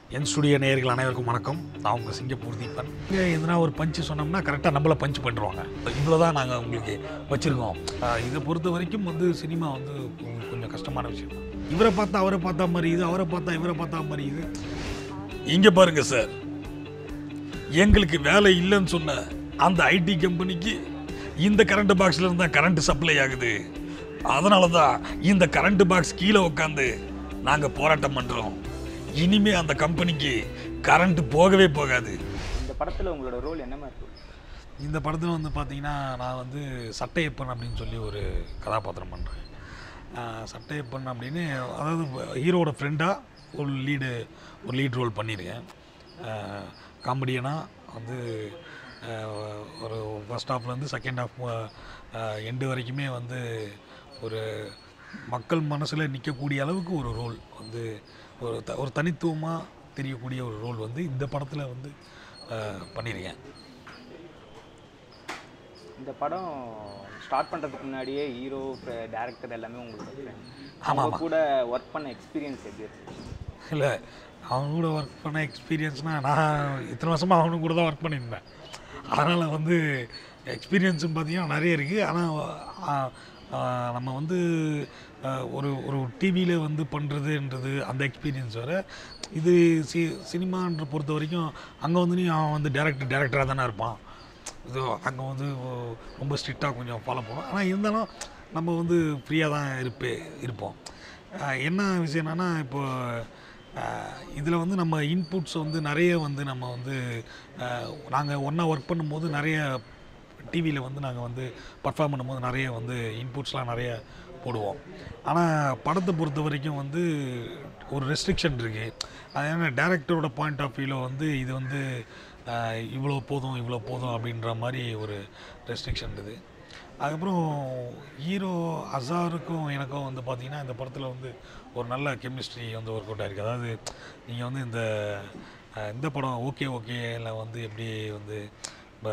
என் studio நேயர்கள் அனைவருக்கும் வணக்கம் நான் உங்கள் சிங்கப்பூர் தீபன் இங்கே எதுனா ஒரு பஞ்சு சொன்னோம்னா கரெக்டாக நம்மளை பஞ்ச் பண்ணுவாங்க இவ்வளோ தான் நாங்கள் உங்களுக்கு வச்சுருக்கோம் ஆஹ் இதை பொறுத்த வரைக்கும் வந்து சினிமா வந்து கொ- கொஞ்சம் கஷ்டமான விஷயம் தான். இவரை பார்த்தா அவரை பார்த்தா மாதிரி இது அவரை பார்த்தா இவரை பார்த்தா மாதிரி இது இங்கே பாருங்க சார் எங்களுக்கு வேலை இல்லைன்னு சொன்ன அந்த ஐடி கம்பெனிக்கு இந்த கரண்ட் பாக்ஸ்ல இருந்தா கரண்ட் சப்ளை ஆகுது அதனால தான் இந்த கரண்ட் பாக்ஸ் கீழே உட்காந்து நாங்கள் போராட்டம் பண்ணுறோம் இனிமே அந்த கம்பெனிக்கு கரண்ட் போகவே போகாது இந்த படத்தில் உங்களோட ரோல் என்ன மாதிரி இருக்கும் இந்த படத்தில் வந்து பார்த்தீங்கன்னா நான் வந்து சட்டையப்பன் அப்படின்னு சொல்லி ஒரு கதாபாத்திரம் பண்ணுறேன் சட்டையப்பன் அப்படின்னு அதாவது ஹீரோட ஃப்ரெண்டாக ஒரு லீடு ஒரு லீட் ரோல் பண்ணியிருக்கேன் காமெடியனாக வந்து ஆஹ், ஒரு ஃபஸ்ட் ஹாஃப்லேருந்து செகண்ட் ஹாஃப் எண்டு வரைக்குமே வந்து ஒரு மக்கள் மனசில் நிற்கக்கூடிய அளவுக்கு ஒரு ரோல் வந்து ஒரு த ஒரு தனித்துவமாக தெரியக்கூடிய ஒரு ரோல் வந்து இந்த படத்தில் வந்து ஆஹ், பண்ணியிருக்கேன் இந்த படம் ஸ்டார்ட் பண்ணுறதுக்கு முன்னாடியே ஹீரோ டேரக்டர் எல்லாமே உங்களோட friend. ஆமா, அவங்க கூட ஒர்க் பண்ண எக்ஸ்பீரியன்ஸ் எப்படி இருக்கு இல்லை அவன் கூட ஒர்க் பண்ண எக்ஸ்பீரியன்ஸ்னால் நான் இத்தனை வருஷமாக அவனு கூட தான் ஒர்க் பண்ணியிருந்தேன் அதனால் வந்து எக்ஸ்பீரியன்ஸும் பார்த்தீங்கன்னா நிறைய இருக்குது ஆனால் நம்ம வந்து ஆ, ஒரு ஒரு டிவியில் வந்து பண்ணுறதுன்றது அந்த எக்ஸ்பீரியன்ஸ் வர இது சி சினிமான்ற பொறுத்த வரைக்கும் அங்கே வந்து நீ அவன் வந்து டேரக்டர் டேரக்டராக தானே இருப்பான் இது அங்கே வந்து ஓ- ரொம்ப ஸ்ட்ரிக்டாக கொஞ்சம் ஃபாலோ பண்ணுவோம் ஆனால் இருந்தாலும் நம்ம வந்து ஃப்ரீயாக தான் இருப்பே இருப்போம் ஆஹ் என்ன விஷயம் என்னன்னா இப்போ இதில் வந்து நம்ம இன்புட்ஸ் வந்து நிறைய வந்து நம்ம வந்து நாங்கள் ஒன்றா ஒர்க் பண்ணும்போது நிறைய டிவியில் வந்து நாங்கள் வந்து பர்ஃபார்ம் பண்ணும்போது நிறைய வந்து இன்புட்ஸ்லாம் நிறைய போடுவோம் ஆனால் படத்தை பொறுத்த வரைக்கும் வந்து ஒரு ரெஸ்ட்ரிக்ஷன் இருக்குது அது ஏன்னா டேரக்டரோட பாயிண்ட் ஆஃப் வியூவில் வந்து இது வந்து ஆஹ் இவ்வளோ போதும் இவ்வளோ போதும் அப்படின்ற மாதிரி ஒரு ரெஸ்ட்ரிக்ஷன் இருக்குது அதுக்கப்புறம் ஹீரோ அசாருக்கும் எனக்கும் வந்து பார்த்தீங்கன்னா இந்த படத்தில் வந்து ஒரு நல்ல கெமிஸ்ட்ரி வந்து ஒர்க் அவுட் ஆயிருக்கு அதாவது நீங்கள் வந்து இந்த அஹ், இந்த படம் ஓகே ஓகேல வந்து எப்படி வந்து இப்போ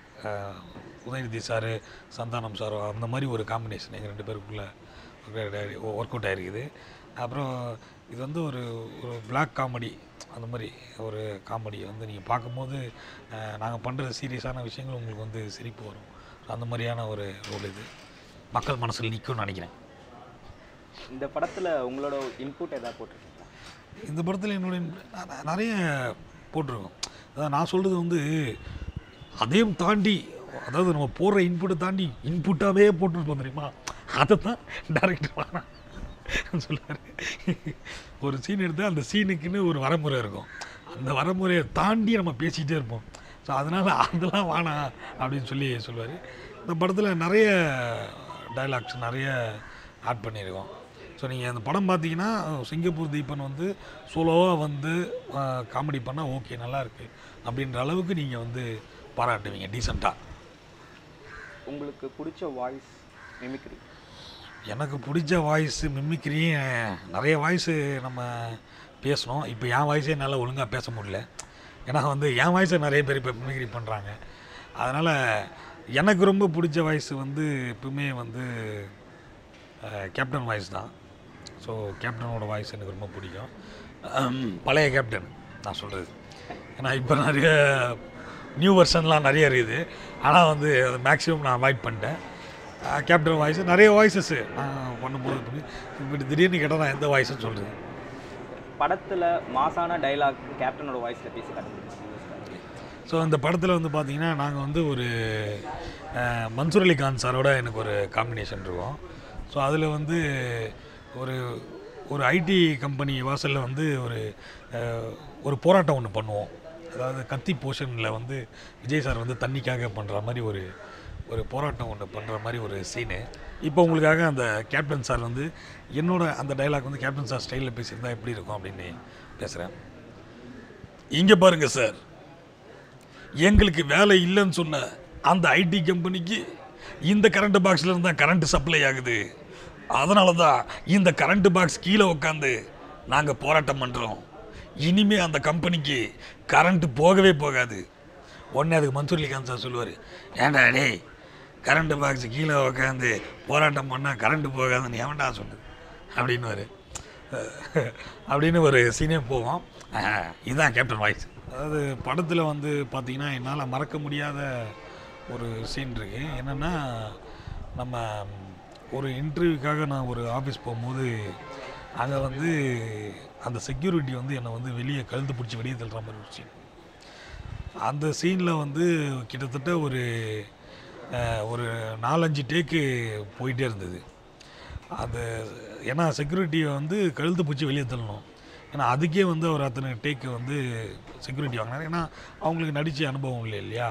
உதயநிதி சார் சந்தானம் சாரோ அந்த மாதிரி ஒரு காம்பினேஷன் எங்கள் ரெண்டு பேருக்குள்ளே ஒர்க் அவுட் ஆயிருக்குது அப்புறம் இது வந்து ஒரு ஒரு பிளாக் காமெடி அந்த மாதிரி ஒரு காமெடி வந்து நீங்கள் பார்க்கும்போது நாங்கள் பண்ணுற சீரியஸான விஷயங்கள் உங்களுக்கு வந்து சிரிப்பு வரும் அந்த மாதிரியான ஒரு ரோல் இது மக்கள் மனசில் நிற்கும்னு நினைக்கிறேன் இந்த படத்தில் உங்களோட இன்புட் எதாவது போட்டிருக்கீங்களா இந்த படத்தில் என்னுடைய ந- ந- நிறைய போட்டிருக்கோம் அதான் நான் சொல்கிறது வந்து அதையும் தாண்டி அதாவது நம்ம போடுற இன்புட்டை தாண்டி இன்புட்டாகவே போட்டுருப்போம் தெரியுமா அதை தான் டேரக்டர் வேணாம் சொல்லுவார் ஒரு சீன் எடுத்தால் அந்த சீனுக்குன்னு ஒரு வரமுறை இருக்கும் அந்த வரமுறையை தாண்டி நம்ம பேசிக்கிட்டே இருப்போம் ஸோ அதனால் அதெல்லாம் வேணாம் அப்படின்னு சொல்லி சொல்லுவார் இந்த படத்தில் நிறைய டைலாக்ஸ் நிறைய ஆட் பண்ணியிருக்கோம் ஸோ நீங்கள் அந்த படம் பார்த்தீங்கன்னா சிங்கப்பூர் தீபன் வந்து சோலோவாக வந்து காமெடி பண்ணால் ஓகே நல்லா இருக்கு அப்படின்ற அளவுக்கு நீங்கள் வந்து பாராட்டுவீங்க டீசெண்டாக உங்களுக்கு பிடிச்ச வாய்ஸ் மிமிக்ரி எனக்கு பிடிச்ச வாய்ஸு மிமிக்ரி நிறைய வாய்ஸு நம்ம பேசணும் இப்போ என் வாய்ஸே என்னால் ஒழுங்காக பேச முடியல ஏன்னா வந்து என் வாய்ஸை நிறைய பேர் இப்போ மிமிக்ரி பண்ணுறாங்க அதனால் எனக்கு ரொம்ப பிடிச்ச வாய்ஸ் வந்து எப்பவுமே வந்து கேப்டன் வாய்ஸ் தான் ஸோ கேப்டனோட வாய்ஸ் எனக்கு ரொம்ப பிடிக்கும் அம், பழைய கேப்டன் நான் சொல்கிறது ஏன்னா இப்போ நிறைய நியூ வெர்ஷன்லாம் நிறைய இருக்குது ஆனால் வந்து அது மேக்ஸிமம் நான் அவாய்ட் பண்ணிட்டேன் கேப்டன் வாய்ஸ் நிறைய வாய்ஸஸ் நான் பண்ணும்போது பண்ணி இப்படி திடீர்னு கேட்டால் நான் எந்த வாய்ஸ்னு சொல்கிறது படத்தில் மாசான டைலாக் கேப்டனோட வாய்ஸில் பேசி காட்டுங்க ஸோ இந்த படத்தில் வந்து பார்த்தீங்கன்னா நாங்கள் வந்து ஒரு அஹ், மன்சூர் அலி கான் சாரோட எனக்கு ஒரு காம்பினேஷன் இருக்கும் ஸோ அதில் வந்து ஒரு ஒரு ஐடி கம்பெனி வாசலில் வந்து ஒரு அஹ், ஒரு போராட்டம் ஒன்று பண்ணுவோம் அதாவது கத்தி போர்ஷனில் வந்து விஜய் சார் வந்து தண்ணிக்காக பண்ணுற மாதிரி ஒரு ஒரு போராட்டம் ஒன்று பண்ணுற மாதிரி ஒரு சீனு இப்போ உங்களுக்காக அந்த கேப்டன் சார் வந்து என்னோட அந்த டைலாக் வந்து கேப்டன் சார் ஸ்டைலில் பேசியிருந்தா எப்படி இருக்கும் அப்படின்னு பேசுகிறேன் இங்கே பாருங்கள் சார் எங்களுக்கு வேலை இல்லைன்னு சொன்ன அந்த ஐடி கம்பெனிக்கு இந்த கரண்ட் பாக்ஸில் இருந்தால் கரண்ட் சப்ளை ஆகுது அதனால தான் இந்த கரண்ட் பாக்ஸ் கீழே உட்காந்து நாங்கள் போராட்டம் பண்ணுறோம் இனிமே அந்த கம்பெனிக்கு கரண்ட் போகவே போகாது உடனே அதுக்கு மன்சூர் அலிகான் சார் சொல்லுவார் ஏன்டா டேய் கரண்ட் பாக்ஸ் கீழே உட்காந்து போராட்டம் பண்ணால் கரண்ட் போகாதுன்னு எவன்டா சொல்லுது அப்படின்னுவாரு அப்படின்னு ஒரு சீனே போவோம் அஹ், இதுதான் கேப்டன் வாய்ஸ் அதாவது படத்தில் வந்து பார்த்திங்கன்னா என்னால் மறக்க முடியாத ஒரு சீன் இருக்குது என்னென்னா நம்ம ஒரு இன்டர்வியூக்காக நான் ஒரு ஆஃபீஸ் போகும்போது அங்கே வந்து அந்த செக்யூரிட்டி வந்து என்னை வந்து வெளியே கழுத்து பிடிச்சி வெளியே தள்ளுற மாதிரி ஒரு சீன் அந்த சீனில் வந்து கிட்டத்தட்ட ஒரு அஹ், ஒரு நாலஞ்சு டேக்கு போயிட்டே இருந்தது அது ஏன்னா செக்யூரிட்டியை வந்து கழுத்து பிடிச்சி வெளியே தள்ளணும் ஏன்னா அதுக்கே வந்து அவர் அத்தனை டேக்கு வந்து செக்யூரிட்டி வாங்கினார் ஏன்னா அவங்களுக்கு நடித்த அனுபவம் இல்லை இல்லையா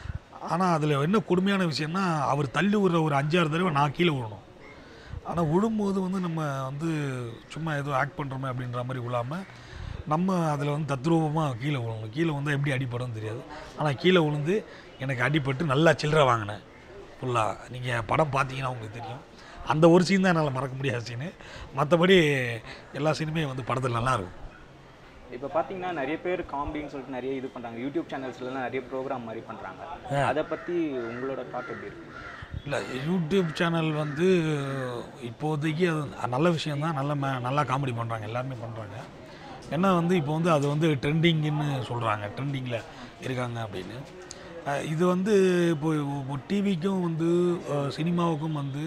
ஆனால் அதில் என்ன கொடுமையான விஷயம்னா அவர் தள்ளி விடுற ஒரு அஞ்சாறு தடவை நான் கீழே விழணும் ஆனால் விழும்போது வந்து நம்ம வந்து சும்மா ஏதோ ஆக்ட் பண்ணுறோமே அப்படின்ற மாதிரி விழாமல் நம்ம அதில் வந்து தத்ரூபமாக கீழே விழணும் கீழே வந்தால் எப்படி அடிப்படும் தெரியாது ஆனால் கீழே விழுந்து எனக்கு அடிபட்டு நல்லா சில்லறை வாங்கினேன் ஃபுல்லாக நீங்கள் படம் பார்த்தீங்கன்னா உங்களுக்கு தெரியும் அந்த ஒரு சீன் தான் என்னால் மறக்க முடியாத சீனு மற்றபடி எல்லா சீனுமே வந்து படத்தில் நல்லாயிருக்கும் இப்போ பார்த்தீங்கன்னா நிறைய பேர் காமெடின்னு சொல்லிட்டு நிறைய இது பண்ணுறாங்க யூடியூப் சேனல்ஸ்லாம் நிறைய ப்ரோக்ராம் மாதிரி பண்ணுறாங்க அதை பற்றி உங்களோட தாட் எப்படி இருக்கு இல்லை யூடியூப் சேனல் வந்து இப்போதைக்கு அது நல்ல விஷயந்தான் நல்ல ம நல்லா காமெடி பண்ணுறாங்க எல்லாருமே பண்ணுறாங்க ஏன்னா வந்து இப்போ வந்து அது வந்து ட்ரெண்டிங்குன்னு சொல்கிறாங்க ட்ரெண்டிங்கில் இருக்காங்க அப்படின்னு அஹ் இது வந்து இப்போ இப்போ டிவிக்கும் வந்து அஹ் சினிமாவுக்கும் வந்து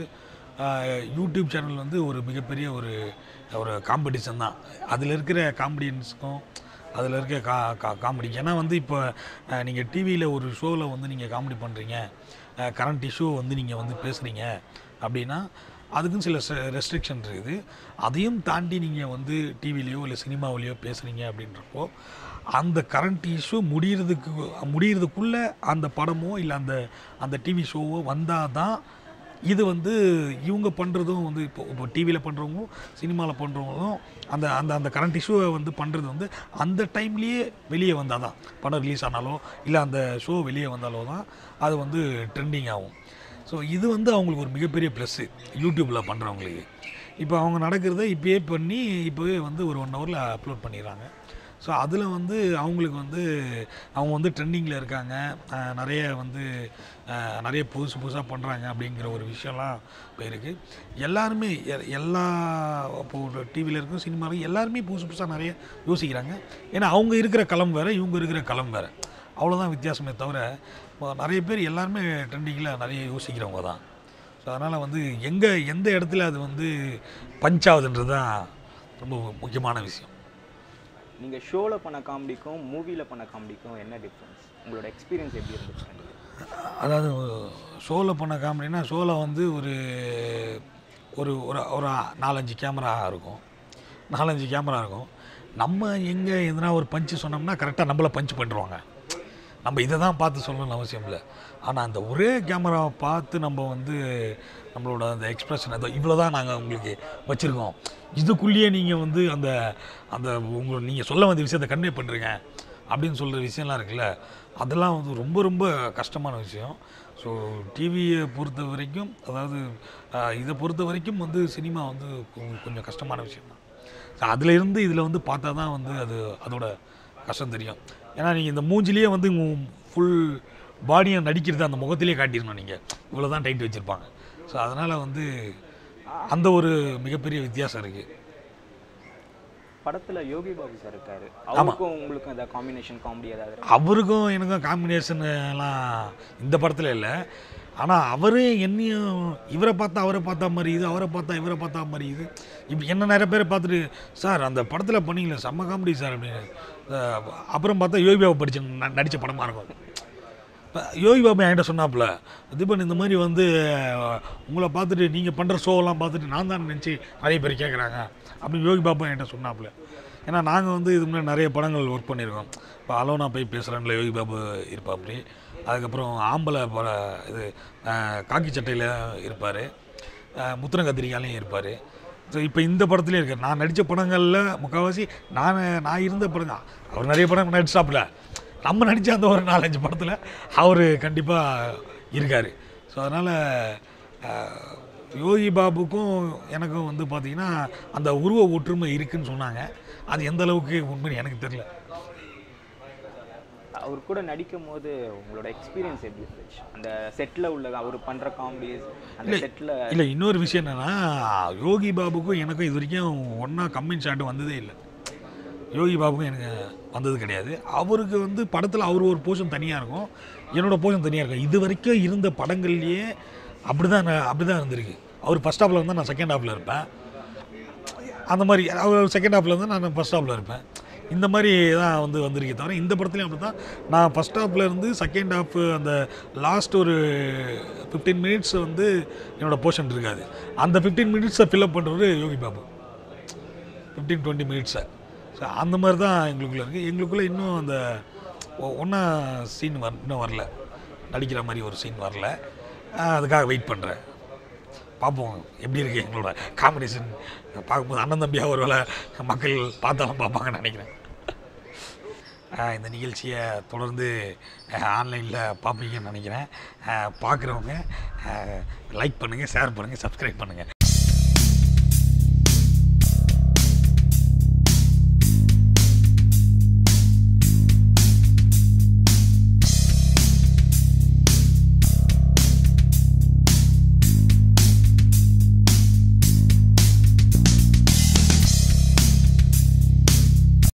அஹ் யூடியூப் சேனல் வந்து ஒரு மிகப்பெரிய ஒரு ஒரு காம்படிஷன் தான் அதில் இருக்கிற காமெடியன்ஸுக்கும் அதில் இருக்க கா கா காமெடி ஏன்னா வந்து இப்போ நீங்கள் டிவியில் ஒரு ஷோவில் வந்து நீங்கள் காமெடி பண்ணுறீங்க கரண்ட் இஷ்யூ வந்து நீங்கள் வந்து பேசுகிறீங்க அப்படின்னா அதுக்கும் சில ரெஸ்ட்ரிக்ஷன் இருக்குது அதையும் தாண்டி நீங்கள் வந்து டிவிலேயோ இல்லை சினிமாவிலையோ பேசுகிறீங்க அப்படின்றப்போ அந்த கரண்ட் இஷ்யூ முடியறதுக்கு முடியறதுக்குள்ளே அந்த படமோ இல்லை அந்த அந்த டிவி ஷோவோ வந்தால் தான் இது வந்து இவங்க பண்ணுறதும் வந்து இப்போ இப்போ டிவியில் பண்ணுறவங்களும் சினிமாவில் பண்ணுறவங்களும் அந்த அந்த அந்த கரண்ட் இஷ்யூவை வந்து பண்ணுறது வந்து அந்த டைம்லேயே வெளியே வந்தால் தான் படம் ரிலீஸ் ஆனாலோ இல்லை அந்த ஷோ வெளியே வந்தாலோ தான் அது வந்து ட்ரெண்டிங் ஆகும் ஸோ இது வந்து அவங்களுக்கு ஒரு மிகப்பெரிய ப்ளஸ்ஸு யூடியூப்பில் பண்ணுறவங்களுக்கு இப்போ அவங்க நடக்கிறத இப்பயே பண்ணி இப்போவே வந்து ஒரு ஒன் ஹவரில் அப்லோட் பண்ணிடுறாங்க ஸோ அதில் வந்து அவங்களுக்கு வந்து அவங்க வந்து ட்ரெண்டிங்கில் இருக்காங்க அஹ் நிறைய வந்து அஹ் நிறைய புதுசு புதுசாக பண்ணுறாங்க அப்படிங்கிற ஒரு விஷயம்லாம் இப்போ இருக்குது எல்லாருமே எ- எல்லா இப்போ டிவியில் இருக்கும் சினிமாவில் எல்லாருமே புதுசு புதுசாக நிறைய யோசிக்கிறாங்க ஏன்னா அவங்க இருக்கிற களம் வேறு இவங்க இருக்கிற களம் வேறு அவ்வளோதான் வித்தியாசமே தவிர இப்போ நிறைய பேர் எல்லாருமே ட்ரெண்டிங்கில் நிறைய யோசிக்கிறவங்க தான் ஸோ அதனால் வந்து எங்கே எந்த இடத்துல அது வந்து பஞ்ச் ஆகுதுன்றது தான் ரொம்ப முக்கியமான விஷயம் நீங்கள் ஷோவில் பண்ண காமெடிக்கும் மூவியில் பண்ண காமெடிக்கும் என்ன டிஃப்ரென்ஸ் உங்களோட எக்ஸ்பீரியன்ஸ் எப்படி இருந்துச்சு ரெண்டு? அதாவது ஷோவில் பண்ண காமெடினா ஷோவில் வந்து ஒரு ஒரு ஒரு ஒரு நாலஞ்சு கேமரா இருக்கும் நாலஞ்சு கேமரா இருக்கும் நம்ம எங்கே எதுனா ஒரு பஞ்சு சொன்னோம்னா கரெக்டாக நம்மளை பஞ்ச் பண்ணிடுவாங்க நம்ம இதை தான் பார்த்து சொல்லணும்னு அவசியம் இல்லை ஆனால் அந்த ஒரே கேமராவை பார்த்து நம்ம வந்து நம்மளோட அந்த எக்ஸ்பிரஷன் அதோ இவ்வளோ தான் நாங்கள் உங்களுக்கு வச்சுருக்கோம் இதுக்குள்ளேயே நீங்கள் வந்து அந்த அந்த உங்கள் நீங்கள் சொல்ல வந்த விஷயத்தை கன்வே பண்ணுறீங்க அப்படின்னு சொல்கிற விஷயம்லாம் இருக்குல்ல அதெல்லாம் வந்து ரொம்ப ரொம்ப கஷ்டமான விஷயம் ஸோ டிவியை பொறுத்த வரைக்கும் அதாவது ஆஹ், இதை பொறுத்த வரைக்கும் வந்து சினிமா வந்து கொ- கொஞ்சம் கஷ்டமான விஷயம் தான் ஸோ அதில் இருந்து இதில் வந்து பார்த்தா தான் வந்து அது அதோட கஷ்டம் தெரியும் ஏன்னா நீங்கள் இந்த மூஞ்சிலேயே வந்து ஃபுல் பாடியை நடிக்கிறது அந்த முகத்திலே காட்டிடணும் நீங்கள் இவ்வளோ தான் டைட் வச்சுருப்பாங்க ஸோ அதனால் வந்து அந்த ஒரு மிகப்பெரிய வித்தியாசம் இருக்குது படத்தில் யோகி பாபு சார் இருக்காரு அவருக்கும் உங்களுக்கும் ஏதாவது காம்பினேஷன் காமெடி ஏதாவது இருக்கா? அவருக்கும் எனக்கும் காம்பினேஷன் எல்லாம் இந்த படத்தில் இல்லை ஆனால் அவரு என்னையும் இவரை பார்த்தா அவரை பார்த்தா மாதிரி இது அவரை பார்த்தா இவரை பார்த்தா மாதிரி இது இப்போ என்ன நிறைய பேரை பார்த்துட்டு சார் அந்த படத்தில் பண்ணீங்களே செம்ம காமெடி சார் அப்படின்னு அஹ் அப்புறம் பார்த்தா யோகி பாபு படிச்ச ந- நடித்த படமாக இருக்கும் இப்போ யோகி பாபு என்கிட்ட சொன்னாப்புல தீபன் இந்த மாதிரி வந்து அஹ், உங்களை பார்த்துட்டு நீங்கள் பண்ணுற ஷோவெல்லாம் பார்த்துட்டு நான் தான் நினச்சி நிறைய பேர் கேட்குறாங்க அப்படின்னு யோகி பாபு என்கிட்ட சொன்னாப்புல ஏன்னா நாங்கள் வந்து இது முன்னாடி நிறைய படங்கள் ஒர்க் பண்ணியிருக்கோம் இப்போ அலோனா போய் பேசுகிறேன்ல யோகி பாபு இருப்பாப்படி அதுக்கப்புறம் ஆம்பளை பட இது அஹ், காக்கி சட்டையில் இருப்பார் முத்திர கத்திரிக்காலையும் இருப்பார் ஸோ இப்போ இந்த படத்துலேயும் இருக்கார் நான் நடித்த படங்களில் முக்கால்வாசி நான் நான் இருந்த படம் அவர் நிறைய படம் நடிச்சாப்புல நம்ம நடித்த அந்த ஒரு நாலஞ்சு படத்தில் அவர் கண்டிப்பாக இருக்கார் ஸோ அதனால் யோகி பாபுக்கும் எனக்கும் வந்து பார்த்திங்கன்னா அந்த உருவ ஒற்றுமை இருக்குன்னு சொன்னாங்க அது எந்த அளவுக்கு உண்மைன்னு எனக்கு தெரியல அவர் கூட நடிக்கும் போது உங்களோட எக்ஸ்பீரியன்ஸ் எப்படி இருந்துச்சு அந்த செட்டில் உள்ள அவர் பண்ணுற காமெடிஸ் அந்த செட்டில் இல்லை இன்னொரு விஷயம் என்னென்னா யோகி பாபுக்கும் எனக்கும் இது வரைக்கும் ஒன்றா கம்பைன் ஷாட் வந்ததே இல்லை யோகி பாபுக்கும் எனக்கு வந்தது கிடையாது அவருக்கு வந்து படத்தில் அவர் ஒரு போர்ஷன் தனியாக இருக்கும் என்னோட போர்ஷன் தனியாக இருக்கும் இது வரைக்கும் இருந்த படங்கள்லேயே அப்படி தான் அப்படி தான் இருந்திருக்கு அவர் ஃபஸ்ட் ஹாஃபில் இருந்தால் நான் செகண்ட் ஹாஃபில் இருப்பேன் அந்த மாதிரி அவர் செகண்ட் ஹாஃபில் இருந்தால் நான் ஃபஸ்ட் ஹாஃபில் இருப்பேன் இந்த மாதிரி தான் வந்து வந்திருக்கே தவிர இந்த படத்துலையும் அப்படி தான் நான் ஃபஸ்ட் ஹாஃபில் இருந்து செகண்ட் ஹாஃப் அந்த லாஸ்ட் ஒரு ஃபிஃப்டீன் மினிட்ஸ் வந்து என்னோட போர்ஷன் இருக்காது அந்த ஃபிஃப்டீன் மினிட்ஸை ஃபில்அப் பண்ணுறது யோகி பாபு ஃபிஃப்டீன் டுவெண்ட்டி மினிட்ஸை ஸோ அந்த மாதிரி தான் எங்களுக்குள்ளே இருக்குது எங்களுக்குள்ளே இன்னும் அந்த ஒன்றா சீன் வர இன்னும் வரல நடிக்கிற மாதிரி ஒரு சீன் வரல ஆஹ் அதுக்காக வெயிட் பண்ணுறேன் பார்ப்போம் எப்படி இருக்குது எங்களோட காம்பினேஷன் பார்க்கும்போது அண்ணன் தம்பியாக ஒரு வேளை மக்கள் பார்த்தாலும் பார்ப்பாங்கன்னு நினைக்கிறேன் ஆஹ் இந்த நிகழ்ச்சியை தொடர்ந்து ஆன்லைனில் பார்ப்பீங்கன்னு நினைக்கிறேன் பார்க்குறவங்க லைக் பண்ணுங்கள் ஷேர் பண்ணுங்கள் சப்ஸ்கிரைப் பண்ணுங்கள்